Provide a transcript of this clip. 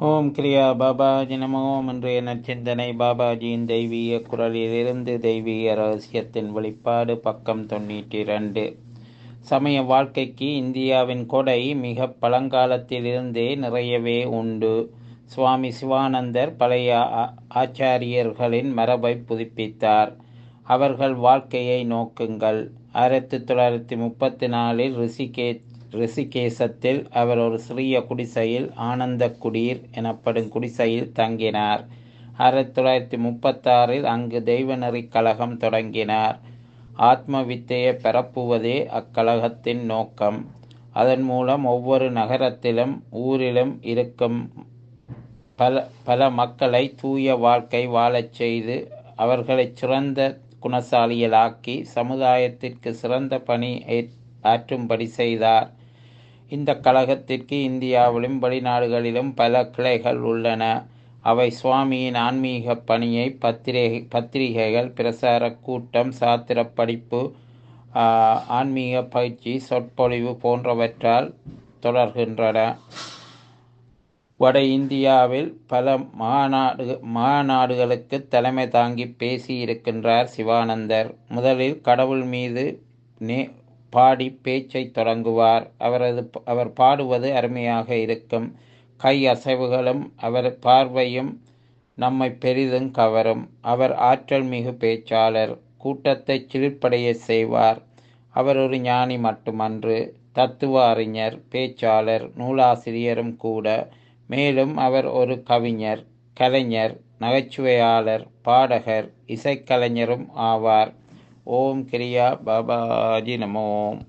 ஓம் கிரியா பாபாஜி நம ஓம் இன்றைய நற்சிந்தனை பாபாஜியின் தெய்வீக குரலிலிருந்து தெய்வீக ரகசியத்தின் வெளிப்பாடு பக்கம் தொண்ணூற்றி இரண்டு சமய வாழ்க்கைக்கு இந்தியாவின் கொடை மிக பழங்காலத்திலிருந்தே நிறையவே உண்டு சுவாமி சிவானந்தர் பழைய ஆ- ஆச்சாரியர்களின் மரபை புதுப்பித்தார் அவர்கள் வாழ்க்கையை நோக்குங்கள் ஆயிரத்தி தொள்ளாயிரத்தி முப்பத்தி நாலில் ரிஷிகே ரிஷிகேசத்தில் அவர் ஒரு சிறிய குடிசையில் ஆனந்த குடீர் எனப்படும் குடிசையில் தங்கினார் ஆயிரத்தி தொள்ளாயிரத்தி முப்பத்தாறில் அங்கு தெய்வநெறி கழகம் தொடங்கினார் ஆத்ம வித்தையை பரப்புவதே அக்கழகத்தின் நோக்கம் அதன் மூலம் ஒவ்வொரு நகரத்திலும் ஊரிலும் இருக்கும் பல பல மக்களை தூய வாழ்க்கை வாழச் செய்து அவர்களை சிறந்த குணசாலிகளாக்கி சமுதாயத்திற்கு சிறந்த பணி ஏற்- ஆற்றும்படி செய்தார் இந்த கழகத்திற்கு இந்தியாவிலும் வெளிநாடுகளிலும் பல கிளைகள் உள்ளன அவை சுவாமியின் ஆன்மீக பணியை பத்திரிகை பத்திரிகைகள் பிரசார கூட்டம் சாத்திர படிப்பு ஆஹ், ஆன்மீக பயிற்சி சொற்பொழிவு போன்றவற்றால் தொடர்கின்றன வட இந்தியாவில் பல மாநாடு மாநாடுகளுக்கு தலைமை தாங்கி பேசியிருக்கின்றார் சிவானந்தர் முதலில் கடவுள் மீது நே பாடி பேச்சை தொடங்குவார் அவரது அவர் பாடுவது அருமையாக இருக்கும் கை அசைவுகளும் அவர் பார்வையும் நம்மை பெரிதும் கவரும் அவர் ஆற்றல் மிகு பேச்சாளர் கூட்டத்தை சிலிர்ப்படைய செய்வார் அவர் ஒரு ஞானி மட்டுமன்று தத்துவ அறிஞர் பேச்சாளர் நூலாசிரியரும் கூட மேலும் அவர் ஒரு கவிஞர் கலைஞர் நகைச்சுவையாளர் பாடகர் இசைக்கலைஞரும் ஆவார் ஓம் கிரியா பாபாஜி நமோம்